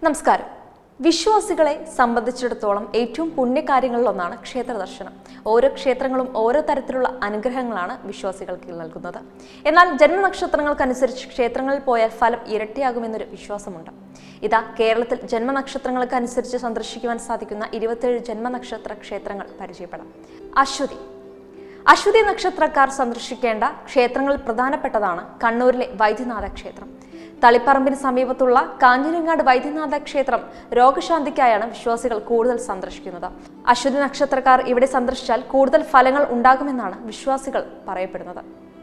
നമസ്കാരം വിശ്വാസികളെ സംബന്ധിച്ചിടത്തോളം ഏറ്റവും പുണ്യകാര്യങ്ങളിലൊന്നാണ് ക്ഷേത്ര ദർശനം ഓരോ ക്ഷേത്രങ്ങളും ഓരോ തരത്തിലുള്ള അനുഗ്രഹങ്ങളാണ് വിശ്വാസികൾക്ക് നൽകുന്നത് എന്നാൽ ജന്മനക്ഷത്രങ്ങൾക്കനുസരിച്ച് ക്ഷേത്രങ്ങളിൽ പോയാൽ ഫലം ഇരട്ടിയാകുമെന്നൊരു വിശ്വാസമുണ്ട് ഇതാ കേരളത്തിൽ ജന്മനക്ഷത്രങ്ങൾക്കനുസരിച്ച് സന്ദർശിക്കുവാൻ സാധിക്കുന്ന ഇരുപത്തേഴ് ജന്മനക്ഷത്ര ക്ഷേത്രങ്ങൾ പരിചയപ്പെടാം അശ്വതി അശ്വതി നക്ഷത്രക്കാർ സന്ദർശിക്കേണ്ട ക്ഷേത്രങ്ങളിൽ പ്രധാനപ്പെട്ടതാണ് കണ്ണൂരിലെ വൈദ്യനാഥ ക്ഷേത്രം തളിപ്പറമ്പിന് സമീപത്തുള്ള കാഞ്ഞിരങ്ങാട് വൈദ്യനാഥ ക്ഷേത്രം രോഗശാന്തിക്കായാണ് വിശ്വാസികൾ കൂടുതൽ സന്ദർശിക്കുന്നത് അശ്വതി നക്ഷത്രക്കാർ ഇവിടെ സന്ദർശിച്ചാൽ കൂടുതൽ ഫലങ്ങൾ ഉണ്ടാകുമെന്നാണ് വിശ്വാസികൾ പറയപ്പെടുന്നത്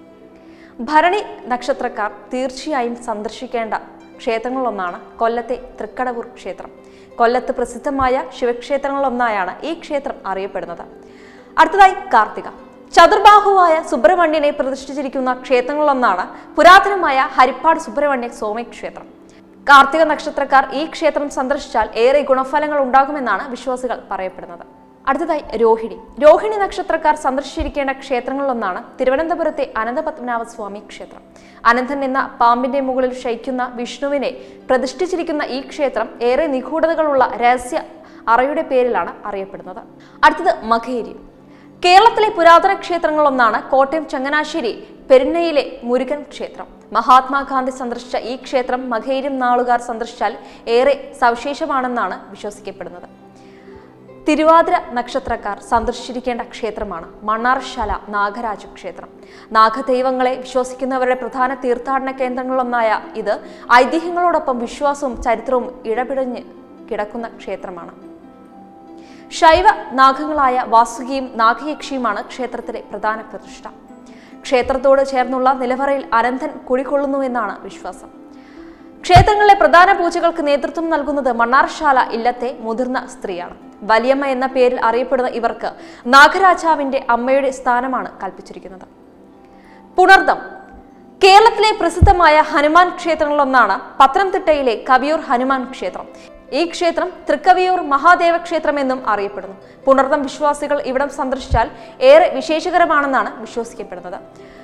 ഭരണി നക്ഷത്രക്കാർ തീർച്ചയായും സന്ദർശിക്കേണ്ട ക്ഷേത്രങ്ങളിലൊന്നാണ് കൊല്ലത്തെ തൃക്കടവൂർ ക്ഷേത്രം കൊല്ലത്ത് പ്രസിദ്ധമായ ശിവക്ഷേത്രങ്ങളിലൊന്നായാണ് ഈ ക്ഷേത്രം അറിയപ്പെടുന്നത് അടുത്തതായി കാർത്തിക ചതുർബാഹുവായ സുബ്രഹ്മണ്യനെ പ്രതിഷ്ഠിച്ചിരിക്കുന്ന ക്ഷേത്രങ്ങളിലൊന്നാണ് പുരാതനമായ ഹരിപ്പാട് സുബ്രഹ്മണ്യ സ്വാമി ക്ഷേത്രം കാർത്തിക നക്ഷത്രക്കാർ ഈ ക്ഷേത്രം സന്ദർശിച്ചാൽ ഏറെ ഗുണഫലങ്ങൾ ഉണ്ടാകുമെന്നാണ് വിശ്വാസികൾ പറയപ്പെടുന്നത് അടുത്തതായി രോഹിണി രോഹിണി നക്ഷത്രക്കാർ സന്ദർശിച്ചിരിക്കേണ്ട ക്ഷേത്രങ്ങളിലൊന്നാണ് തിരുവനന്തപുരത്തെ അനന്തപത്മനാഭ സ്വാമി ക്ഷേത്രം അനന്തൻ എന്ന പാമ്പിന്റെ മുകളിൽ ശയിക്കുന്ന വിഷ്ണുവിനെ പ്രതിഷ്ഠിച്ചിരിക്കുന്ന ഈ ക്ഷേത്രം ഏറെ നിഗൂഢതകളുള്ള രഹസ്യ അറയുടെ പേരിലാണ് അറിയപ്പെടുന്നത് അടുത്തത് മഖേരി കേരളത്തിലെ പുരാതന ക്ഷേത്രങ്ങളൊന്നാണ് കോട്ടയം ചങ്ങനാശ്ശേരി പെരുന്നയിലെ മുരുകൻ ക്ഷേത്രം മഹാത്മാഗാന്ധി സന്ദർശിച്ച ഈ ക്ഷേത്രം മഖേരും നാളുകാർ സന്ദർശിച്ചാൽ ഏറെ സവിശേഷമാണെന്നാണ് വിശ്വസിക്കപ്പെടുന്നത് തിരുവാതിര നക്ഷത്രക്കാർ സന്ദർശിച്ചിരിക്കേണ്ട ക്ഷേത്രമാണ് മണ്ണാർശാല നാഗരാജ ക്ഷേത്രം നാഗദൈവങ്ങളെ വിശ്വസിക്കുന്നവരുടെ പ്രധാന തീർത്ഥാടന കേന്ദ്രങ്ങളൊന്നായ ഇത് ഐതിഹ്യങ്ങളോടൊപ്പം വിശ്വാസവും ചരിത്രവും ഇടപിടഞ്ഞ് കിടക്കുന്ന ക്ഷേത്രമാണ് ശൈവ നാഗങ്ങളായ വാസുകിയും നാഗയക്ഷിയുമാണ് ക്ഷേത്രത്തിലെ പ്രധാന പ്രതിഷ്ഠ ക്ഷേത്രത്തോട് ചേർന്നുള്ള നിലവറയിൽ അനന്തൻ കുടികൊള്ളുന്നുവെന്നാണ് വിശ്വാസം ക്ഷേത്രങ്ങളിലെ പ്രധാന പൂജകൾക്ക് നേതൃത്വം നൽകുന്നത് മണ്ണാർശാല ഇല്ലത്തെ മുതിർന്ന സ്ത്രീയാണ് വലിയമ്മ എന്ന പേരിൽ അറിയപ്പെടുന്ന ഇവർക്ക് നാഗരാജാവിന്റെ അമ്മയുടെ സ്ഥാനമാണ് കൽപ്പിച്ചിരിക്കുന്നത് പുണർദം കേരളത്തിലെ പ്രസിദ്ധമായ ഹനുമാൻ ക്ഷേത്രങ്ങളിലൊന്നാണ് പത്തനംതിട്ടയിലെ കവിയൂർ ഹനുമാൻ ക്ഷേത്രം ഈ ക്ഷേത്രം തൃക്കവിയൂർ മഹാദേവ ക്ഷേത്രം എന്നും അറിയപ്പെടുന്നു പുണർദം വിശ്വാസികൾ ഇവിടം സന്ദർശിച്ചാൽ ഏറെ വിശേഷകരമാണെന്നാണ് വിശ്വസിക്കപ്പെടുന്നത്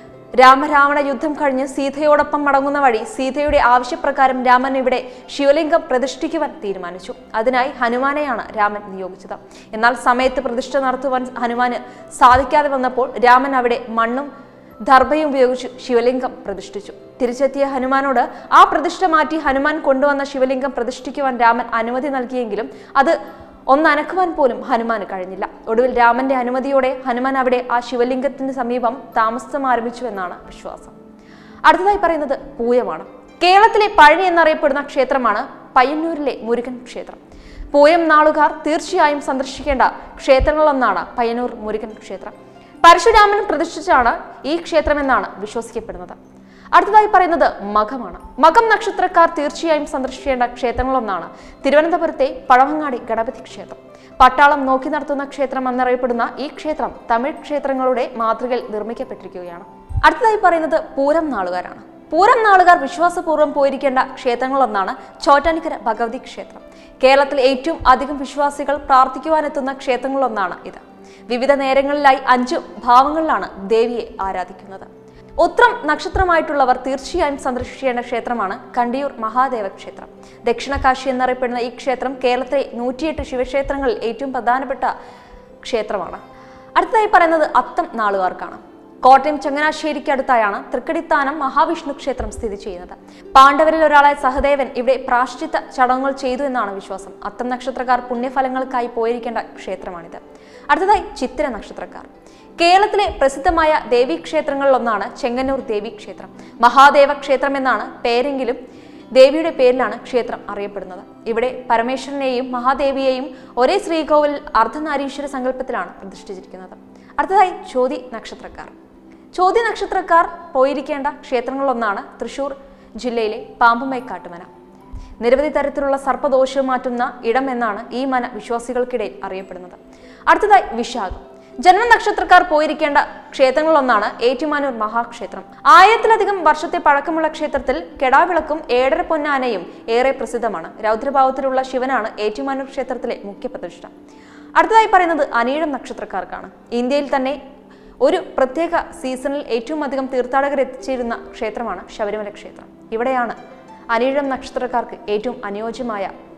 രാമരാവണ യുദ്ധം കഴിഞ്ഞ് സീതയോടൊപ്പം മടങ്ങുന്ന വഴി സീതയുടെ ആവശ്യപ്രകാരം രാമൻ ഇവിടെ ശിവലിംഗം പ്രതിഷ്ഠിക്കുവാൻ തീരുമാനിച്ചു അതിനായി ഹനുമാനെയാണ് രാമൻ നിയോഗിച്ചത് എന്നാൽ സമയത്ത് പ്രതിഷ്ഠ നടത്തുവാൻ ഹനുമാന് സാധിക്കാതെ വന്നപ്പോൾ രാമൻ അവിടെ മണ്ണും ദർഭയും ഉപയോഗിച്ച് ശിവലിംഗം പ്രതിഷ്ഠിച്ചു തിരിച്ചെത്തിയ ഹനുമാനോട് ആ പ്രതിഷ്ഠ മാറ്റി ഹനുമാൻ കൊണ്ടുവന്ന ശിവലിംഗം പ്രതിഷ്ഠിക്കുവാൻ രാമൻ അനുമതി നൽകിയെങ്കിലും അത് ഒന്നനക്കുവാൻ പോലും ഹനുമാന് കഴിഞ്ഞില്ല ഒടുവിൽ രാമന്റെ അനുമതിയോടെ ഹനുമാൻ അവിടെ ആ ശിവലിംഗത്തിന് സമീപം താമസം ആരംഭിച്ചു എന്നാണ് വിശ്വാസം അടുത്തതായി പറയുന്നത് പൂയമാണ് കേരളത്തിലെ പഴനി എന്നറിയപ്പെടുന്ന ക്ഷേത്രമാണ് പയ്യന്നൂരിലെ മുരുകൻ ക്ഷേത്രം പൂയം നാളുകാർ തീർച്ചയായും സന്ദർശിക്കേണ്ട ക്ഷേത്രങ്ങളൊന്നാണ് പയ്യന്നൂർ മുരുകൻ ക്ഷേത്രം പരശുരാമൻ പ്രതിഷ്ഠിച്ചാണ് ഈ ക്ഷേത്രമെന്നാണ് വിശ്വസിക്കപ്പെടുന്നത് അടുത്തതായി പറയുന്നത് മഖമാണ് മകം നക്ഷത്രക്കാർ തീർച്ചയായും സന്ദർശിക്കേണ്ട ക്ഷേത്രങ്ങളൊന്നാണ് തിരുവനന്തപുരത്തെ പഴവങ്ങാടി ഗണപതി ക്ഷേത്രം പട്ടാളം നോക്കി നടത്തുന്ന ക്ഷേത്രം എന്നറിയപ്പെടുന്ന ഈ ക്ഷേത്രം തമിഴ് ക്ഷേത്രങ്ങളുടെ മാതൃകയിൽ നിർമ്മിക്കപ്പെട്ടിരിക്കുകയാണ് അടുത്തതായി പറയുന്നത് പൂരം നാളുകാരാണ് പൂരം നാളുകാർ വിശ്വാസപൂർവ്വം പോയിരിക്കേണ്ട ക്ഷേത്രങ്ങളൊന്നാണ് ചോറ്റാനിക്കര ഭഗവതി ക്ഷേത്രം കേരളത്തിൽ ഏറ്റവും അധികം വിശ്വാസികൾ പ്രാർത്ഥിക്കുവാനെത്തുന്ന ക്ഷേത്രങ്ങളൊന്നാണ് ഇത് വിവിധ നേരങ്ങളിലായി അഞ്ച് ഭാവങ്ങളിലാണ് ദേവിയെ ആരാധിക്കുന്നത് ഉത്രം നക്ഷത്രമായിട്ടുള്ളവർ തീർച്ചയായും സന്ദർശിക്കേണ്ട ക്ഷേത്രമാണ് കണ്ടിയൂർ മഹാദേവ ക്ഷേത്രം ദക്ഷിണ കാശി എന്നറിയപ്പെടുന്ന ഈ ക്ഷേത്രം കേരളത്തിലെ നൂറ്റിയെട്ട് ശിവക്ഷേത്രങ്ങളിൽ ഏറ്റവും പ്രധാനപ്പെട്ട ക്ഷേത്രമാണ് അടുത്തതായി പറയുന്നത് അത്തം നാളുകാർക്കാണ് കോട്ടയം ചങ്ങനാശ്ശേരിക്ക് അടുത്തായാണ് തൃക്കടിത്താനം മഹാവിഷ്ണു ക്ഷേത്രം സ്ഥിതി ചെയ്യുന്നത് പാണ്ഡവരിൽ ഒരാളായ സഹദേവൻ ഇവിടെ പ്രാശ്ചിത്ത ചടങ്ങുകൾ ചെയ്തു എന്നാണ് വിശ്വാസം അത്തം നക്ഷത്രക്കാർ പുണ്യഫലങ്ങൾക്കായി പോയിരിക്കേണ്ട ക്ഷേത്രമാണിത് അടുത്തതായി ചിത്തിര നക്ഷത്രക്കാർ കേരളത്തിലെ പ്രസിദ്ധമായ ദേവീക്ഷേത്രങ്ങളിലൊന്നാണ് ചെങ്ങന്നൂർ ദേവീക്ഷേത്രം മഹാദേവ ക്ഷേത്രം എന്നാണ് പേരെങ്കിലും ദേവിയുടെ പേരിലാണ് ക്ഷേത്രം അറിയപ്പെടുന്നത് ഇവിടെ പരമേശ്വരനെയും മഹാദേവിയെയും ഒരേ ശ്രീകോവിൽ അർദ്ധനാരീശ്വര സങ്കല്പത്തിലാണ് പ്രതിഷ്ഠിച്ചിരിക്കുന്നത് അടുത്തതായി ചോതി നക്ഷത്രക്കാർ ചോതി നക്ഷത്രക്കാർ പോയിരിക്കേണ്ട ക്ഷേത്രങ്ങളിലൊന്നാണ് തൃശൂർ ജില്ലയിലെ പാമ്പുമൈ കാട്ടുമന നിരവധി തരത്തിലുള്ള സർപ്പദോഷം മാറ്റുന്ന ഇടം എന്നാണ് ഈ മന വിശ്വാസികൾക്കിടയിൽ അറിയപ്പെടുന്നത് അടുത്തതായി വിശാഖം ജന്മനക്ഷത്രക്കാർ പോയിരിക്കേണ്ട ക്ഷേത്രങ്ങളിലൊന്നാണ് ഏറ്റുമാനൂർ മഹാക്ഷേത്രം ആയിരത്തിലധികം വർഷത്തെ പഴക്കമുള്ള ക്ഷേത്രത്തിൽ കെടാവിളക്കും ഏഴര പൊന്നാനയും ഏറെ പ്രസിദ്ധമാണ് രൗദ്രഭാവത്തിലുള്ള ശിവനാണ് ഏറ്റുമാനൂർ ക്ഷേത്രത്തിലെ മുഖ്യ പ്രതിഷ്ഠ അടുത്തതായി പറയുന്നത് അനീഴം നക്ഷത്രക്കാർക്കാണ് ഇന്ത്യയിൽ തന്നെ ഒരു പ്രത്യേക സീസണിൽ ഏറ്റവും അധികം തീർത്ഥാടകർ എത്തിച്ചേരുന്ന ക്ഷേത്രമാണ് ശബരിമല ക്ഷേത്രം ഇവിടെയാണ് അനീഴം നക്ഷത്രക്കാർക്ക് ഏറ്റവും അനുയോജ്യമായ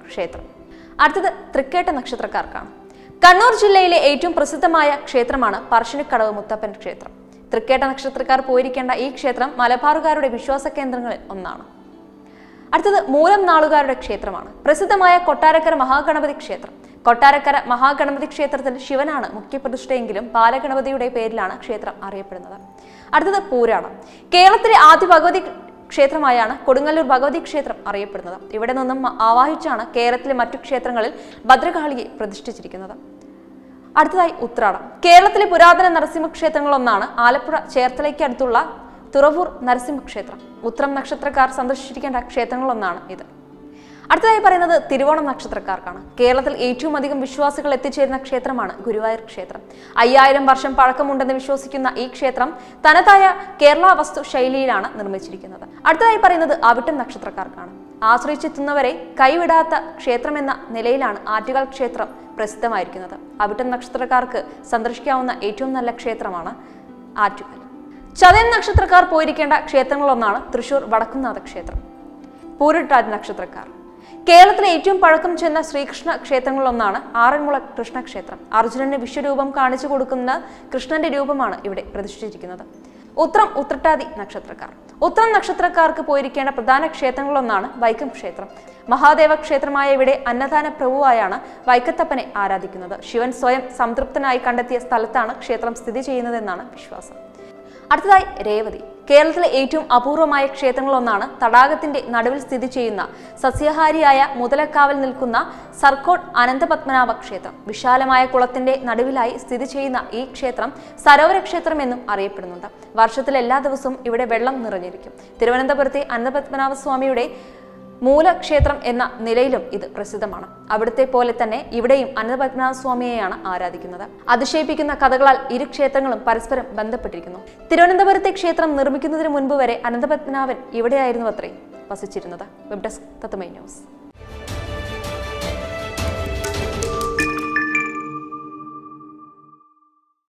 ക്ഷേത്രം അടുത്തത് തൃക്കേട്ട നക്ഷത്രക്കാർക്കാണ് കണ്ണൂർ ജില്ലയിലെ ഏറ്റവും പ്രസിദ്ധമായ ക്ഷേത്രമാണ് പറശ്ശിനിക്കടവ് മുത്തപ്പൻ ക്ഷേത്രം തൃക്കേട്ട നക്ഷത്രക്കാർ പോയിരിക്കേണ്ട ഈ ക്ഷേത്രം മലബാറുകാരുടെ വിശ്വാസ കേന്ദ്രങ്ങളിൽ ഒന്നാണ് അടുത്തത് മൂലം നാളുകാരുടെ ക്ഷേത്രമാണ് പ്രസിദ്ധമായ കൊട്ടാരക്കര മഹാഗണപതി ക്ഷേത്രം കൊട്ടാരക്കര മഹാഗണപതി ക്ഷേത്രത്തിൽ ശിവനാണ് മുഖ്യപ്രതിഷ്ഠയെങ്കിലും ബാലഗണപതിയുടെ പേരിലാണ് ക്ഷേത്രം അറിയപ്പെടുന്നത് അടുത്തത് പൂരാണം കേരളത്തിലെ ആദ്യ ഭഗവതി ക്ഷേത്രമായാണ് കൊടുങ്ങല്ലൂർ ഭഗവതി ക്ഷേത്രം അറിയപ്പെടുന്നത് ഇവിടെ നിന്നും ആവാഹിച്ചാണ് കേരളത്തിലെ മറ്റു ക്ഷേത്രങ്ങളിൽ ഭദ്രകാളിയെ പ്രതിഷ്ഠിച്ചിരിക്കുന്നത് അടുത്തതായി ഉത്രാടം കേരളത്തിലെ പുരാതന നരസിംഹ ക്ഷേത്രങ്ങളൊന്നാണ് ആലപ്പുഴ ചേർത്തലയ്ക്ക് അടുത്തുള്ള തുറവൂർ നരസിംഹ ക്ഷേത്രം ഉത്രം നക്ഷത്രക്കാർ സന്ദർശിക്കേണ്ട ക്ഷേത്രങ്ങളൊന്നാണ് ഇത് അടുത്തതായി പറയുന്നത് തിരുവോണം നക്ഷത്രക്കാർക്കാണ് കേരളത്തിൽ ഏറ്റവും അധികം വിശ്വാസികൾ എത്തിച്ചേരുന്ന ക്ഷേത്രമാണ് ഗുരുവായൂർ ക്ഷേത്രം അയ്യായിരം വർഷം പഴക്കമുണ്ടെന്ന് വിശ്വസിക്കുന്ന ഈ ക്ഷേത്രം തനതായ കേരള വസ്തു ശൈലിയിലാണ് നിർമ്മിച്ചിരിക്കുന്നത് അടുത്തതായി പറയുന്നത് അവിട്ടം നക്ഷത്രക്കാർക്കാണ് ആശ്രയിച്ചെത്തുന്നവരെ കൈവിടാത്ത ക്ഷേത്രമെന്ന നിലയിലാണ് ആറ്റുകാൽ ക്ഷേത്രം പ്രസിദ്ധമായിരിക്കുന്നത് അവിട്ടം നക്ഷത്രക്കാർക്ക് സന്ദർശിക്കാവുന്ന ഏറ്റവും നല്ല ക്ഷേത്രമാണ് ആറ്റുകാൽ ചതയൻ നക്ഷത്രക്കാർ പോയിരിക്കേണ്ട ക്ഷേത്രങ്ങളൊന്നാണ് തൃശൂർ വടക്കുംനാഥ ക്ഷേത്രം പൂരിട്ടാതി നക്ഷത്രക്കാർ കേരളത്തിലെ ഏറ്റവും പഴക്കം ചെന്ന ശ്രീകൃഷ്ണ ക്ഷേത്രങ്ങളിലൊന്നാണ് ആറന്മുള കൃഷ്ണക്ഷേത്രം അർജുനന് വിശ്വരൂപം കാണിച്ചു കൊടുക്കുന്ന കൃഷ്ണന്റെ രൂപമാണ് ഇവിടെ പ്രതിഷ്ഠിച്ചിരിക്കുന്നത് ഉത്രം ഉത്രട്ടാതി നക്ഷത്രക്കാർ ഉത്രം നക്ഷത്രക്കാർക്ക് പോയിരിക്കേണ്ട പ്രധാന ക്ഷേത്രങ്ങളിലൊന്നാണ് വൈക്കം ക്ഷേത്രം മഹാദേവ ക്ഷേത്രമായ ഇവിടെ അന്നദാന പ്രഭുവായാണ് വൈക്കത്തപ്പനെ ആരാധിക്കുന്നത് ശിവൻ സ്വയം സംതൃപ്തനായി കണ്ടെത്തിയ സ്ഥലത്താണ് ക്ഷേത്രം സ്ഥിതി ചെയ്യുന്നതെന്നാണ് വിശ്വാസം അടുത്തതായി രേവതി കേരളത്തിലെ ഏറ്റവും അപൂർവമായ ക്ഷേത്രങ്ങളൊന്നാണ് തടാകത്തിന്റെ നടുവിൽ സ്ഥിതി ചെയ്യുന്ന സസ്യഹാരിയായ മുതലക്കാവൽ നിൽക്കുന്ന സർക്കോട്ട് അനന്തപത്മനാഭ ക്ഷേത്രം വിശാലമായ കുളത്തിന്റെ നടുവിലായി സ്ഥിതി ചെയ്യുന്ന ഈ ക്ഷേത്രം സരോവര ക്ഷേത്രം എന്നും അറിയപ്പെടുന്നുണ്ട് വർഷത്തിൽ എല്ലാ ദിവസവും ഇവിടെ വെള്ളം നിറഞ്ഞിരിക്കും തിരുവനന്തപുരത്തെ അനന്തപത്മനാഭ സ്വാമിയുടെ മൂലക്ഷേത്രം എന്ന നിലയിലും ഇത് പ്രസിദ്ധമാണ് അവിടുത്തെ പോലെ തന്നെ ഇവിടെയും അനന്തപത്മനാഭ സ്വാമിയെയാണ് ആരാധിക്കുന്നത് അതിശയിപ്പിക്കുന്ന കഥകളാൽ ഇരു ക്ഷേത്രങ്ങളും പരസ്പരം ബന്ധപ്പെട്ടിരിക്കുന്നു തിരുവനന്തപുരത്തെ ക്ഷേത്രം നിർമ്മിക്കുന്നതിന് മുൻപ് വരെ അനന്തപത്മനാഭൻ ഇവിടെയായിരുന്നു അത്രേ വസിച്ചിരുന്നത് വെബ് ഡെസ്ക് തത്തുമൈ ന്യൂസ്